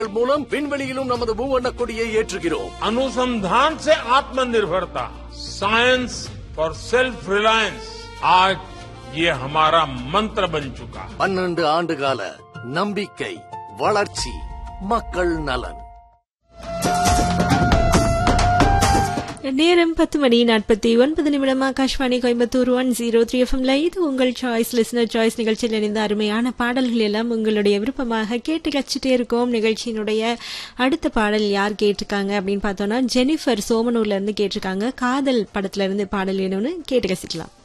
மூலம் விண்வெளியிலும் நமது மூவண்ண கொடியை ஏற்றுகிறோம் अनुसंधान से आत्मनिर्भरता साइंस फॉर सेल्फ रिलायंस आज ये हमारा मंत्र बन चुका है பன்னெண்டு ஆண்டுகால நம்பிக்கை வளர்ச்சி மக்கள் நலன் நேரம் பத்து மணி நாற்பத்தி ஒன்பது நிமிடம் Akashvani Coimbatore one zero three எஃப்எம்ல இது உங்கள் சாய்ஸ் லிஸ்னர் சாய்ஸ் நிகழ்ச்சியில் இணைந்த அருமையான பாடல்கள் எல்லாம் உங்களுடைய விருப்பமாக கேட்டு கச்சிட்டே இருக்கோம் நிகழ்ச்சியினுடைய அடுத்த பாடல் யார் கேட்டிருக்காங்க அப்படின்னு பார்த்தோம்னா ஜெனிஃபர் சோமனூர்ல இருந்து கேட்டிருக்காங்க காதல் படத்துல இருந்து பாடல் வேணும்னு கேட்டு ரசிக்கலாம்